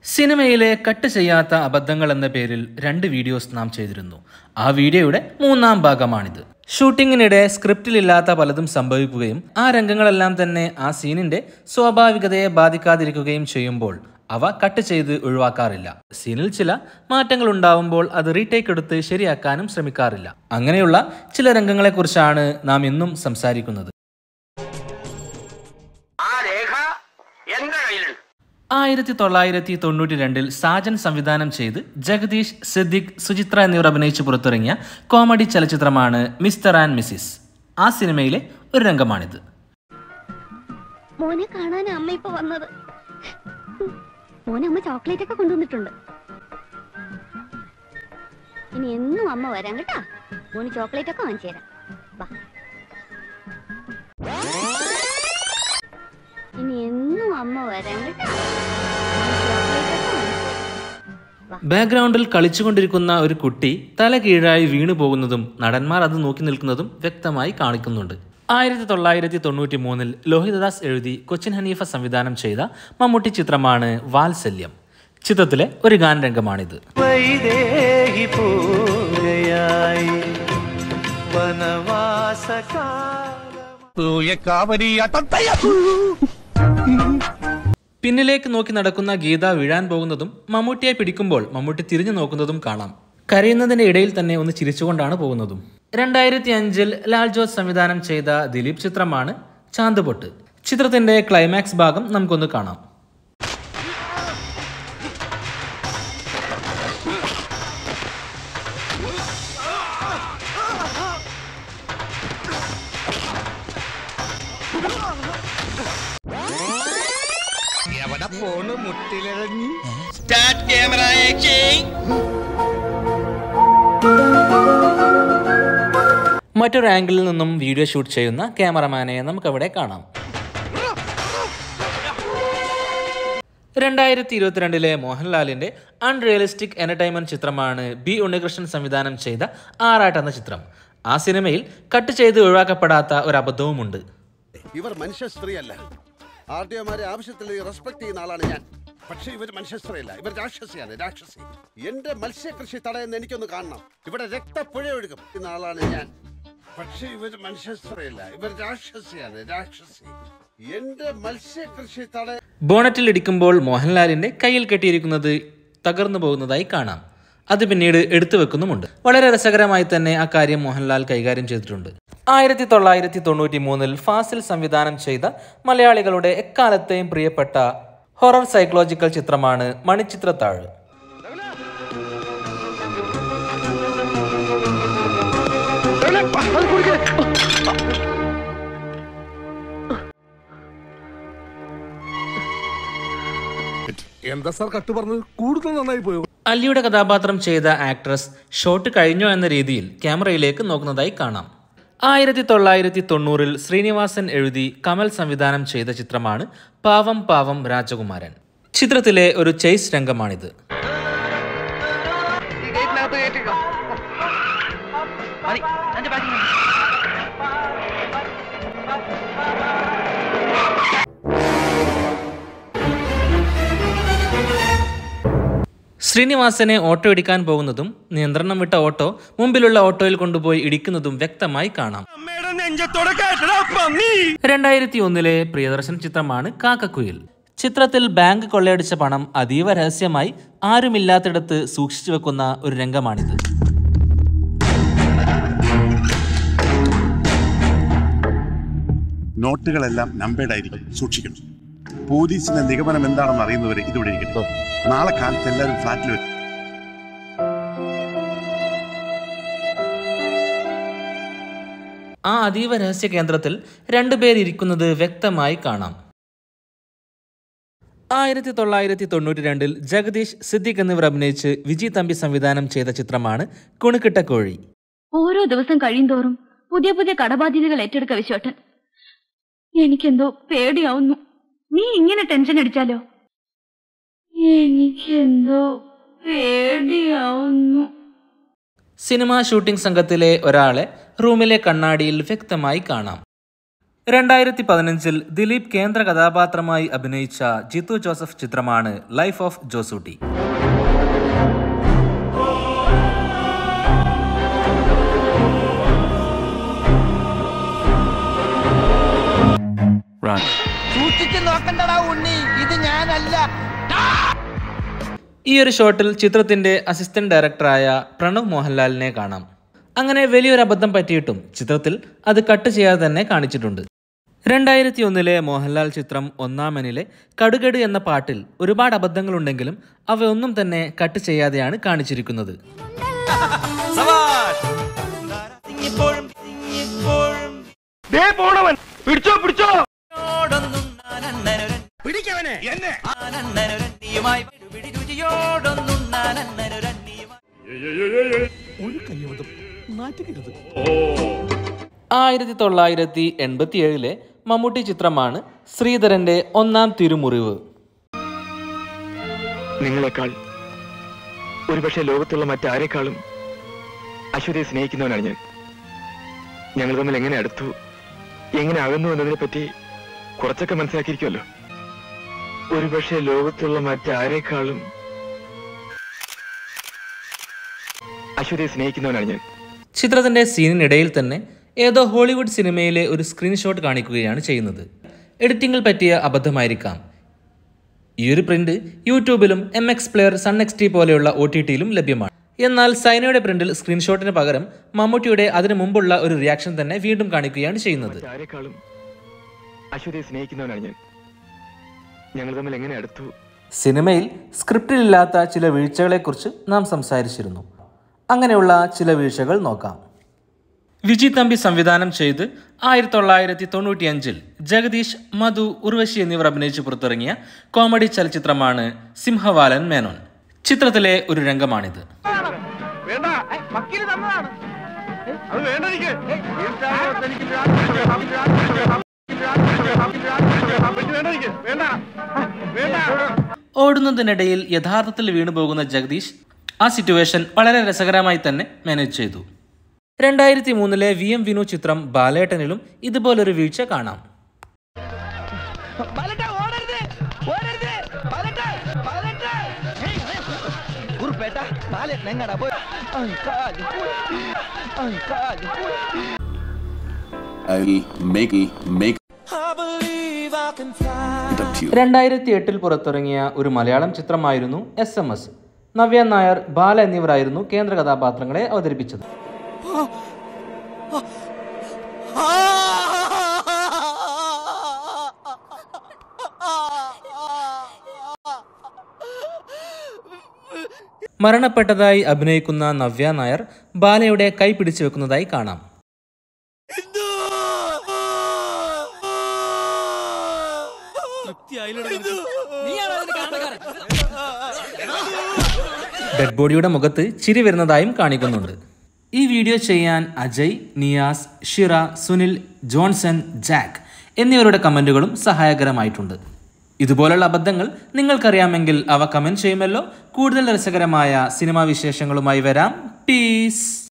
സിനിമയിലെ കട്ട് ചെയ്യാത്ത അബദ്ധങ്ങൾ എന്ന പേരിൽ രണ്ട് വീഡിയോസ് നാം ചെയ്തിരുന്നു ആ വീഡിയോയുടെ മൂന്നാം ഭാഗമാണിത് ഷൂട്ടിങ്ങിനിടെ സ്ക്രിപ്റ്റിലില്ലാത്ത പലതും സംഭവിക്കുകയും ആ രംഗങ്ങളെല്ലാം തന്നെ ആ സീനിന്റെ സ്വാഭാവികതയെ ബാധിക്കാതിരിക്കുകയും ചെയ്യുമ്പോൾ അവ കട്ട് ചെയ്ത് ഒഴിവാക്കാറില്ല സീനിൽ ചില മാറ്റങ്ങൾ ഉണ്ടാവുമ്പോൾ അത് റീടേക്ക് എടുത്ത് ശരിയാക്കാനും ശ്രമിക്കാറില്ല അങ്ങനെയുള്ള ചില രംഗങ്ങളെക്കുറിച്ചാണ് നാം ഇന്നും സംസാരിക്കുന്നത് ആ രേഖ എന്റെ കയ്യിലുണ്ട് ആയിരത്തി തൊള്ളായിരത്തി തൊണ്ണൂറ്റി രണ്ടിൽ സാജൻ സംവിധാനം ചെയ്ത് ജഗദീഷ് സിദ്ദിഖ് സുചിത്ര എന്നിവർ അഭിനയിച്ച് പുറത്തിറങ്ങിയ കോമഡി ചലച്ചിത്രമാണ് മിസ്റ്റർ ആൻഡ് മിസ്സിസ് ആ സിനിമയിലെ ഒരു രംഗമാണിത് മോനെ കാണാൻ അമ്മ ഇപ്പൊ വന്നത് മോനെ അമ്മ ചോക്ലേറ്റ് ഒക്കെ കൊണ്ടുവന്നിട്ടുണ്ട് ഇനി എന്നും അമ്മ വരാം കേട്ടാ മോന് ചോക്ലേറ്റ് ഒക്കെ വാങ്ങിച്ചു തരാം വാ ഇനി എന്നും അമ്മ വരാം കേട്ടാ മോന് chocolate ഒക്കെ വാങ്ങിച്ചു തരാം. ബാക്ക്ഗ്രൗണ്ടിൽ കളിച്ചുകൊണ്ടിരിക്കുന്ന ഒരു കുട്ടി തല കീഴായി വീണു പോകുന്നതും നടന്മാർ അത് നോക്കി നിൽക്കുന്നതും വ്യക്തമായി കാണിക്കുന്നുണ്ട് ആയിരത്തി തൊള്ളായിരത്തി തൊണ്ണൂറ്റി മൂന്നിൽ ലോഹിതദാസ് എഴുതി കൊച്ചിൻ ഹനീഫ സംവിധാനം ചെയ്ത മമ്മൂട്ടി ചിത്രമാണ് വാത്സല്യം ചിത്രത്തിലെ ഒരു ഗാനരംഗമാണിത് വൈദേഹി പൂജയായി പിന്നിലേക്ക് നോക്കി നടക്കുന്ന ഗീത വീഴാൻ പോകുന്നതും മമ്മൂട്ടിയെ പിടിക്കുമ്പോൾ മമ്മൂട്ടി തിരിഞ്ഞു നോക്കുന്നതും കാണാം കരയുന്നതിന്റെ ഇടയിൽ തന്നെ ഒന്ന് ചിരിച്ചുകൊണ്ടാണ് പോകുന്നതും രണ്ടായിരത്തി അഞ്ചിൽ ലാൽ ജോസ് സംവിധാനം ചെയ്ത ദിലീപ് ചിത്രമാണ് ചാന്ത് പൊട്ട് ചിത്രത്തിന്റെ ക്ലൈമാക്സ് ഭാഗം നമുക്കൊന്ന് കാണാം എവിടെ പോണ് മുട്ടിലിറങ്ങി സ്റ്റാർട്ട് ക്യാമറ ആക്ഷൻ മറ്റൊരു ആംഗിളിൽ നിന്നും വീഡിയോ ഷൂട്ട് ചെയ്യുന്ന ക്യാമറമാനെ നമുക്കവിടെ കാണാം രണ്ടായിരത്തി ഇരുപത്തിരണ്ടിലെ മോഹൻലാലിന്റെ അൺറിയലിസ്റ്റിക് എന്റർടൈൻമെന്റ് ചിത്രമാണ് ബി ഉണ്ണികൃഷ്ണൻ സംവിധാനം ചെയ്ത ആറാട്ട് എന്ന ചിത്രം ആ സിനിമയിൽ കട്ട് ചെയ്ത് ഒഴിവാക്കപ്പെടാത്ത ഒരു അബദ്ധവുമുണ്ട് ഇവർ മനുഷ്യ സ്ത്രീയല്ല ആർ ടി ഒമാരെ ആവശ്യത്തിൽ റെസ്പെക്ട് ചെയ്യുന്ന ആളാണ് ഞാൻ പക്ഷേ ഇവർ മനുഷ്യ സ്ത്രീയല്ല ഇവർ രാക്ഷസിയാണ് രാക്ഷസി എന്റെ മത്സ്യകൃഷി തടയെന്ന് എനിക്കൊന്ന് കാണണം ഇവിടെ രക്തപ്പുഴ ഒഴുകും എന്ന ആളാണ് ഞാൻ പക്ഷേ ഇവർ മനുഷ്യ സ്ത്രീയല്ല ഇവർ രാക്ഷസിയാണ് രാക്ഷസി എന്റെ മത്സ്യകൃഷി തടയ ബോണറ്റിൽ ഇടിക്കുമ്പോൾ മോഹൻലാലിന്റെ കയ്യിൽ കെട്ടിയിരിക്കുന്നത് തകർന്നു പോകുന്നതായി കാണാം അത് പിന്നീട് എടുത്തു വെക്കുന്നുമുണ്ട് വളരെ രസകരമായി തന്നെ ആ കാര്യം മോഹൻലാൽ കൈകാര്യം ചെയ്തിട്ടുണ്ട് ആയിരത്തി തൊള്ളായിരത്തി തൊണ്ണൂറ്റി മൂന്നിൽ ഫാസിൽ സംവിധാനം ചെയ്ത മലയാളികളുടെ എക്കാലത്തെയും പ്രിയപ്പെട്ട ഹൊറർ സൈക്കോളജിക്കൽ ചിത്രമാണ് മണിച്ചിത്രത്താഴ് എന്താ സാർ കട്ട് പറഞ്ഞത് കൂടുതൽ നന്നായി പോയോ അല്ലിയുടെ കഥാപാത്രം ചെയ്ത ആക്ട്രസ് ഷോട്ട് കഴിഞ്ഞോ എന്ന രീതിയിൽ ക്യാമറയിലേക്ക് നോക്കുന്നതായി കാണാം ആയിരത്തി തൊള്ളായിരത്തി തൊണ്ണൂറിൽ ശ്രീനിവാസൻ എഴുതി കമൽ സംവിധാനം ചെയ്ത ചിത്രമാണ് പാവം പാവം രാജകുമാരൻ ചിത്രത്തിലെ ഒരു ചേസ് രംഗമാണിത് ശ്രീനിവാസനെ ഓട്ടോ ഇടിക്കാൻ പോകുന്നതും നിയന്ത്രണം വിട്ട ഓട്ടോ മുമ്പിലുള്ള ഓട്ടോയിൽ കൊണ്ടുപോയി ഇടിക്കുന്നതും വ്യക്തമായി കാണാം അമ്മയുടെ നെഞ്ചത്തോടെ കേട്ടടാ പന്നി രണ്ടായിരത്തി ഒന്നിലെ പ്രിയദർശൻ ചിത്രമാണ് കാക്കക്കുയിൽ ചിത്രത്തിൽ ബാങ്ക് കൊള്ളയടിച്ച പണം അതീവ രഹസ്യമായി ആരുമില്ലാത്തിടത്ത് സൂക്ഷിച്ചു വെക്കുന്ന ഒരു രംഗമാണിത് നോട്ടുകളെല്ലാം നമ്പേർഡ് ആയിരിക്കും സൂക്ഷിക്കണം പോലീസിന്റെ നിഗമനം എന്താണെന്ന് അറിയുന്നവരെ ഇതിവിടെ ഇരിക്കട്ടെ നാളെ കാലത്ത് എല്ലാവരും ഫ്ലാറ്റിൽ വരും ആ അതീവ രഹസ്യ കേന്ദ്രത്തിൽ രണ്ടുപേർ ഇരിക്കുന്നത് വ്യക്തമായി കാണാം ആയിരത്തി തൊള്ളായിരത്തി തൊണ്ണൂറ്റി രണ്ടിൽ ജഗദീഷ് സിദ്ദിഖ് എന്നിവർ അഭിനയിച്ച് വിജി തമ്പി സംവിധാനം ചെയ്ത ചിത്രമാണ് കുണുക്കിട്ട കോഴി ഓരോ ദിവസം കഴിയുന്തോറും പുതിയ പുതിയ കടബാധ്യതകൾ ഏറ്റെടുക്ക വിശ്വട്ടൻ എനിക്കെന്തോ പേടിയാവുന്നു നീ ഇങ്ങനെ ടെൻഷൻ അടിച്ചാലോ എനിക്കെന്തോ പേടിയാവുന്നു സിനിമാ ഷൂട്ടിംഗ് സംഘത്തിലെ ഒരാളെ റൂമിലെ കണ്ണാടിയിൽ വ്യക്തമായി കാണാം രണ്ടായിരത്തി പതിനഞ്ചിൽ ദിലീപ് കേന്ദ്ര കഥാപാത്രമായി അഭിനയിച്ച ജിത്തു ജോസഫ് ചിത്രമാണ് ലൈഫ് ഓഫ് ജോസൂട്ടി സൂക്ഷിച്ചു നോക്കണ്ടടാ ഉണ്ണി ഇത് ഞാനല്ല ഈ ഒരു ഷോട്ടിൽ ചിത്രത്തിന്റെ അസിസ്റ്റന്റ് ഡയറക്ടറായ പ്രണവ് മോഹൻലാലിനെ കാണാം അങ്ങനെ വലിയൊരു അബദ്ധം പറ്റിയിട്ടും ചിത്രത്തിൽ അത് കട്ട് ചെയ്യാതെ തന്നെ കാണിച്ചിട്ടുണ്ട് രണ്ടായിരത്തി ഒന്നിലെ മോഹൻലാൽ ചിത്രം ഒന്നാമനിലെ കടുകട് എന്ന പാട്ടിൽ ഒരുപാട് അബദ്ധങ്ങളുണ്ടെങ്കിലും അവയൊന്നും തന്നെ കട്ട് ചെയ്യാതെയാണ് കാണിച്ചിരിക്കുന്നത് ദേ പോണവൻ പിടിച്ചോ പിടിച്ചോ പിടിക്കവനെ എന്നെ ഒരു കയ്യബദ്ധം നാറ്റുകരുത് ആയിരത്തി തൊള്ളായിരത്തി എൺപത്തി ഏഴിലെ മമ്മൂട്ടി ചിത്രമാണ് ശ്രീധരന്റെ ഒന്നാം തിരുമുറിവ് നിങ്ങളെക്കാൾ ഒരുപക്ഷെ ലോകത്തുള്ള മറ്റാരെക്കാളും അശ്വതിയെ സ്നേഹിക്കുന്നവനാണ് ഞാൻ ഞങ്ങൾ തമ്മിൽ എങ്ങനെ അടുത്തു എങ്ങനെ അകന്നു എന്നതിനെ പറ്റി കുറച്ചൊക്കെ മനസ്സിലാക്കിയിരിക്കുമല്ലോ ഒരുപക്ഷെ ലോകത്തുള്ള മറ്റാരെക്കാളും അശ്വതിയെ സ്നേഹിക്കുന്നവനാണ് ഞാൻ ചിത്രത്തിന്റെ സീനിനിടയിൽ തന്നെ ഏതോ ഹോളിവുഡ് സിനിമയിലെ ഒരു സ്ക്രീൻഷോട്ട് കാണിക്കുകയാണ് ചെയ്യുന്നത് എഡിറ്റിംഗിൽ പറ്റിയ അബദ്ധമായിരിക്കാം ഈ ഒരു പ്രിന്റ് യൂട്യൂബിലും M X player Sun X T പോലെയുള്ള ഒ ടി ടിയിലും ലഭ്യമാണ് എന്നാൽ സൈനയുടെ പ്രിന്റിൽ സ്ക്രീൻഷോട്ടിന് പകരം മമ്മൂട്ടിയുടെ അതിനു മുമ്പുള്ള ഒരു റിയാക്ഷൻ തന്നെ വീണ്ടും കാണിക്കുകയാണ് ചെയ്യുന്നത് മറ്റാരെക്കാളും അശ്വതിയെ സ്നേഹിക്കുന്നവനാണ് ഞാൻ ഞങ്ങൾ തമ്മിൽ എങ്ങനെ അടുത്തു സിനിമയിൽ സ്ക്രിപ്റ്റിലില്ലാത്ത ചില വീഴ്ചകളെക്കുറിച്ച് നാം സംസാരിച്ചിരുന്നു അങ്ങനെയുള്ള ചില വീഴ്ചകൾ നോക്കാം വിജി തമ്പി സംവിധാനം ചെയ്ത് ആയിരത്തി തൊള്ളായിരത്തി തൊണ്ണൂറ്റിയഞ്ചിൽ ജഗദീഷ് മധു ഉർവശി എന്നിവർ അഭിനയിച്ച് പുറത്തിറങ്ങിയ കോമഡി ചലച്ചിത്രമാണ് സിംഹവാലൻ മേനോൻ ചിത്രത്തിലെ ഒരു രംഗമാണിത് വേണ്ട വക്കീല് തന്നതാണ് അത് വേണ്ട എനിക്ക് വേണ്ട എനിക്ക് വേണ്ട വേണ്ട ഓടുന്നതിനിടയിൽ യഥാർത്ഥത്തിൽ വീണുപോകുന്ന ജഗദീഷ് ആ സിറ്റുവേഷൻ വളരെ രസകരമായി തന്നെ മാനേജ് ചെയ്തു രണ്ടായിരത്തി മൂന്നിലെ വി എം വിനു ചിത്രം ബാലേട്ടനിലും ഇതുപോലൊരു വീഴ്ച കാണാം പലട്ടെ ഓടരുത് ഓടരുത് പലട്ടെ പലട്ടെ ഉറുപ്പേട്ട പാലറ്റ് എങ്ങടാ പോയി കാല് പോയി കാല് പോയി I'll make make it up to you. രണ്ടായിരത്തി എട്ടിൽ പുറത്തിറങ്ങിയ ഒരു മലയാളം ചിത്രമായിരുന്നു S M S Navya Nair Bala എന്നിവരായിരുന്നു കേന്ദ്ര കഥാപാത്രങ്ങളെ അവതരിപ്പിച്ചത് മരണപ്പെട്ടതായി അഭിനയിക്കുന്ന നവ്യ നായർ ബാലയുടെ കൈ പിടിച്ചു വെക്കുന്നതായി കാണാം ഡെഡ് ബോഡിയുടെ മുഖത്ത് ചിരി വരുന്നതായും കാണിക്കുന്നുണ്ട് ഈ വീഡിയോ ചെയ്യാൻ അജയ് നിയാസ് ഷിറ സുനിൽ ജോൺസൺ ജാക്ക് എന്നിവരുടെ കമൻറ്റുകളും സഹായകരമായിട്ടുണ്ട് ഇതുപോലുള്ള അബദ്ധങ്ങൾ നിങ്ങൾക്കറിയാമെങ്കിൽ അവ കമൻറ്റ് ചെയ്യുമല്ലോ കൂടുതൽ രസകരമായ സിനിമാ വിശേഷങ്ങളുമായി വരാം പീസ്